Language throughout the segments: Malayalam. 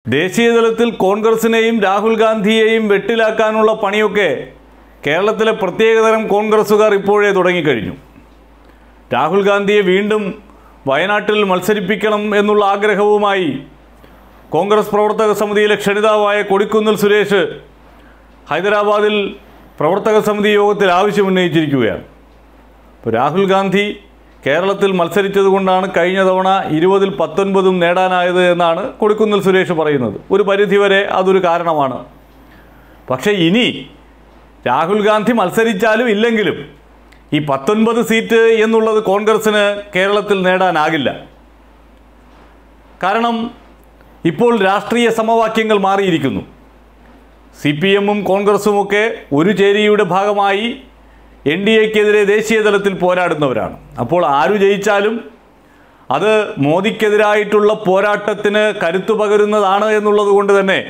ദേശീയ തലത്തിൽ കോൺഗ്രസിനെയും രാഹുൽ ഗാന്ധിയെയും വെട്ടിലാക്കാനുള്ള പണിയൊക്കെ കേരളത്തിലെ പ്രത്യേകതരം കോൺഗ്രസ്സുകാർ ഇപ്പോഴേ തുടങ്ങിക്കഴിഞ്ഞു രാഹുൽ ഗാന്ധിയെ വീണ്ടും വയനാട്ടിൽ മത്സരിപ്പിക്കണം എന്നുള്ള ആഗ്രഹവുമായി കോൺഗ്രസ് പ്രവർത്തക സമിതിയിലെ ക്ഷണിതാവായ കൊടിക്കുന്നിൽ സുരേഷ് ഹൈദരാബാദിൽ പ്രവർത്തക സമിതി യോഗത്തിൽ ആവശ്യമുന്നയിച്ചിരിക്കുകയാണ് ഇപ്പോൾ രാഹുൽ ഗാന്ധി കേരളത്തിൽ മത്സരിച്ചതുകൊണ്ടാണ് കഴിഞ്ഞ തവണ ഇരുപതിൽ പത്തൊൻപതും നേടാനായത് എന്നാണ് കൊടിക്കുന്നിൽ സുരേഷ് പറയുന്നത് ഒരു പരിധിവരെ അതൊരു കാരണമാണ് പക്ഷേ ഇനി രാഹുൽ ഗാന്ധി മത്സരിച്ചാലും ഇല്ലെങ്കിലും ഈ പത്തൊൻപത് സീറ്റ് എന്നുള്ളത് കോൺഗ്രസ്സിന് കേരളത്തിൽ നേടാനാകില്ല കാരണം ഇപ്പോൾ രാഷ്ട്രീയ സമവാക്യങ്ങൾ മാറിയിരിക്കുന്നു സി പി എമ്മും കോൺഗ്രസുമൊക്കെ ഒരു ചേരിയുടെ ഭാഗമായി എൻ ഡി എക്കെതിരെ ദേശീയ തലത്തിൽ പോരാടുന്നവരാണ് അപ്പോൾ ആരു ജയിച്ചാലും അത് മോദിക്കെതിരായിട്ടുള്ള പോരാട്ടത്തിന് കരുത്തു പകരുന്നതാണ് എന്നുള്ളത് കൊണ്ട് തന്നെ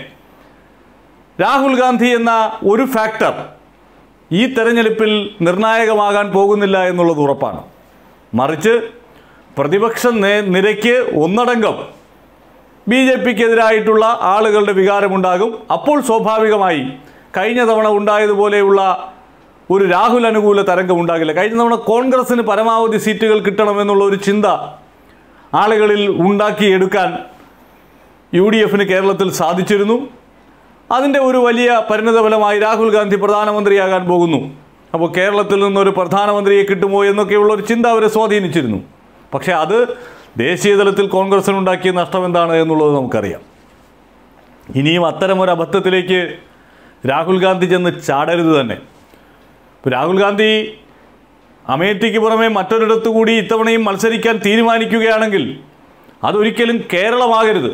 രാഹുൽ ഗാന്ധി എന്ന ഒരു ഫാക്ടർ ഈ തെരഞ്ഞെടുപ്പിൽ നിർണായകമാകാൻ പോകുന്നില്ല എന്നുള്ളത് ഉറപ്പാണ് മറിച്ച് പ്രതിപക്ഷ നേ- നിരയ്ക്ക് ഒന്നടങ്കം ബി ജെ പിക്കെതിരായിട്ടുള്ള ആളുകളുടെ വികാരമുണ്ടാകും അപ്പോൾ സ്വാഭാവികമായി കഴിഞ്ഞ തവണ ഉണ്ടായതുപോലെയുള്ള ഒരു രാഹുൽ അനുകൂല തരംഗം ഉണ്ടാകില്ല കഴിഞ്ഞ തവണ കോൺഗ്രസിന് പരമാവധി സീറ്റുകൾ കിട്ടണമെന്നുള്ള ഒരു ചിന്ത ആളുകളിൽ ഉണ്ടാക്കിയെടുക്കാൻ യു ഡി എഫിന് കേരളത്തിൽ സാധിച്ചിരുന്നു അതിൻ്റെ ഒരു വലിയ പരിണിതഫലമായി രാഹുൽ ഗാന്ധി പ്രധാനമന്ത്രിയാകാൻ പോകുന്നു അപ്പോൾ കേരളത്തിൽ നിന്നൊരു പ്രധാനമന്ത്രിയെ കിട്ടുമോ എന്നൊക്കെയുള്ള ഒരു ചിന്ത അവരെ സ്വാധീനിച്ചിരുന്നു പക്ഷേ അത് ദേശീയ തലത്തിൽ കോൺഗ്രസിനുണ്ടാക്കിയ നഷ്ടം എന്താണ് എന്നുള്ളത് നമുക്കറിയാം ഇനിയും അത്തരമൊരു അബദ്ധത്തിലേക്ക് രാഹുൽ ഗാന്ധി ചെന്ന് ചാടരുത് തന്നെ ഇപ്പോൾ രാഹുൽ ഗാന്ധി അമേഠിക്ക് പുറമെ മറ്റൊരിടത്തു കൂടി ഇത്തവണയും മത്സരിക്കാൻ തീരുമാനിക്കുകയാണെങ്കിൽ അതൊരിക്കലും കേരളമാകരുത്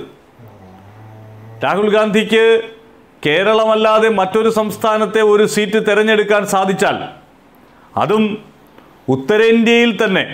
രാഹുൽ ഗാന്ധിക്ക് കേരളമല്ലാതെ മറ്റൊരു സംസ്ഥാനത്തെ ഒരു സീറ്റ് തിരഞ്ഞെടുക്കാൻ സാധിച്ചാൽ അതും ഉത്തരേന്ത്യയിൽ തന്നെ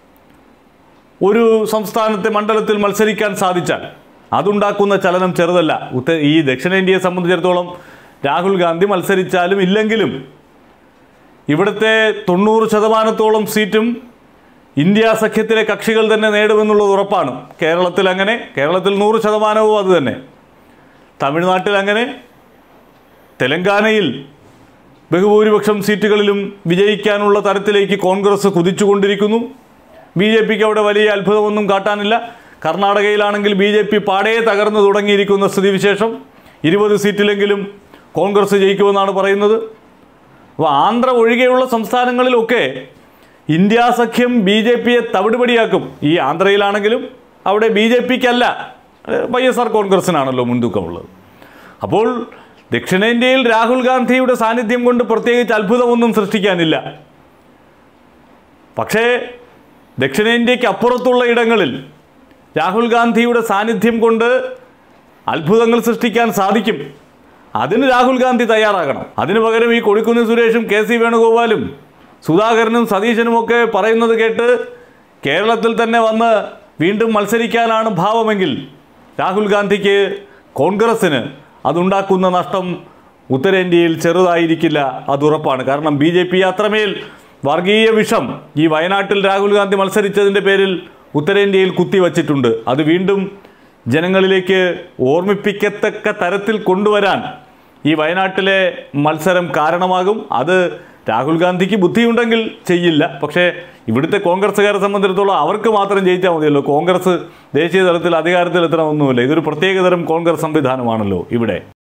ഒരു സംസ്ഥാനത്തെ മണ്ഡലത്തിൽ മത്സരിക്കാൻ സാധിച്ചാൽ അതുണ്ടാക്കുന്ന ചലനം ചെറുതല്ല ഉത്ത ഈ ദക്ഷിണേന്ത്യയെ സംബന്ധിച്ചിടത്തോളം രാഹുൽ ഗാന്ധി മത്സരിച്ചാലും ഇല്ലെങ്കിലും ഇവിടുത്തെ തൊണ്ണൂറ് ശതമാനത്തോളം സീറ്റും ഇന്ത്യ സഖ്യത്തിലെ കക്ഷികൾ തന്നെ നേടുമെന്നുള്ളത് ഉറപ്പാണ് കേരളത്തിൽ അങ്ങനെ കേരളത്തിൽ നൂറ് ശതമാനവും അത് തന്നെ തമിഴ്നാട്ടിൽ അങ്ങനെ തെലങ്കാനയിൽ ബഹുഭൂരിപക്ഷം സീറ്റുകളിലും വിജയിക്കാനുള്ള തരത്തിലേക്ക് കോൺഗ്രസ് കുതിച്ചുകൊണ്ടിരിക്കുന്നു ബി ജെ പിക്ക് അവിടെ വലിയ അത്ഭുതമൊന്നും കാട്ടാനില്ല കർണാടകയിലാണെങ്കിൽ ബി ജെ പി പാടേ തകർന്നു തുടങ്ങിയിരിക്കുന്ന സ്ഥിതിവിശേഷം ഇരുപത് സീറ്റിലെങ്കിലും കോൺഗ്രസ് ജയിക്കുമെന്നാണ് പറയുന്നത് അപ്പോൾ ആന്ധ്ര ഒഴികെയുള്ള സംസ്ഥാനങ്ങളിലൊക്കെ ഇന്ത്യ സഖ്യം ബി ജെ പിയെ തവിടുപടിയാക്കും ഈ ആന്ധ്രയിലാണെങ്കിലും അവിടെ ബി ജെ പിക്കല്ല വൈ എസ് ആർ കോൺഗ്രസിനാണല്ലോ മുൻതൂക്കമുള്ളത് അപ്പോൾ ദക്ഷിണേന്ത്യയിൽ രാഹുൽ ഗാന്ധിയുടെ സാന്നിധ്യം കൊണ്ട് പ്രത്യേകിച്ച് അത്ഭുതമൊന്നും സൃഷ്ടിക്കാനില്ല പക്ഷേ ദക്ഷിണേന്ത്യക്ക് അപ്പുറത്തുള്ള ഇടങ്ങളിൽ രാഹുൽ ഗാന്ധിയുടെ സാന്നിധ്യം കൊണ്ട് അത്ഭുതങ്ങൾ സൃഷ്ടിക്കാൻ സാധിക്കും അതിന് രാഹുൽ ഗാന്ധി തയ്യാറാകണം അതിനു പകരം ഈ കൊടിക്കുന്നിൽ സുരേഷും കെ സി വേണുഗോപാലും സുധാകരനും സതീശനുമൊക്കെ പറയുന്നത് കേട്ട് കേരളത്തിൽ തന്നെ വന്ന് വീണ്ടും മത്സരിക്കാനാണ് ഭാവമെങ്കിൽ രാഹുൽ ഗാന്ധിക്ക് കോൺഗ്രസ്സിന് അതുണ്ടാക്കുന്ന നഷ്ടം ഉത്തരേന്ത്യയിൽ ചെറുതായിരിക്കില്ല അതുറപ്പാണ് കാരണം ബി ജെ പി അത്രമേൽ വർഗീയ വിഷം ഈ വയനാട്ടിൽ രാഹുൽ ഗാന്ധി മത്സരിച്ചതിൻ്റെ പേരിൽ ഉത്തരേന്ത്യയിൽ കുത്തിവച്ചിട്ടുണ്ട് അത് വീണ്ടും ജനങ്ങളിലേക്ക് ഓർമ്മിപ്പിക്കത്തക്ക തരത്തിൽ കൊണ്ടുവരാൻ ഈ വയനാട്ടിലെ മത്സരം കാരണമാകും അത് രാഹുൽ ഗാന്ധിക്ക് ബുദ്ധിയുണ്ടെങ്കിൽ ചെയ്യില്ല പക്ഷേ ഇവിടുത്തെ കോൺഗ്രസ്സുകാരെ സംബന്ധിച്ചിടത്തോളം അവർക്ക് മാത്രം ജയിച്ചാൽ മതിയല്ലോ കോൺഗ്രസ് ദേശീയ തലത്തിൽ അധികാരത്തിൽ എത്തണമെന്നുമില്ല ഇതൊരു പ്രത്യേകതരം കോൺഗ്രസ് സംവിധാനമാണല്ലോ ഇവിടെ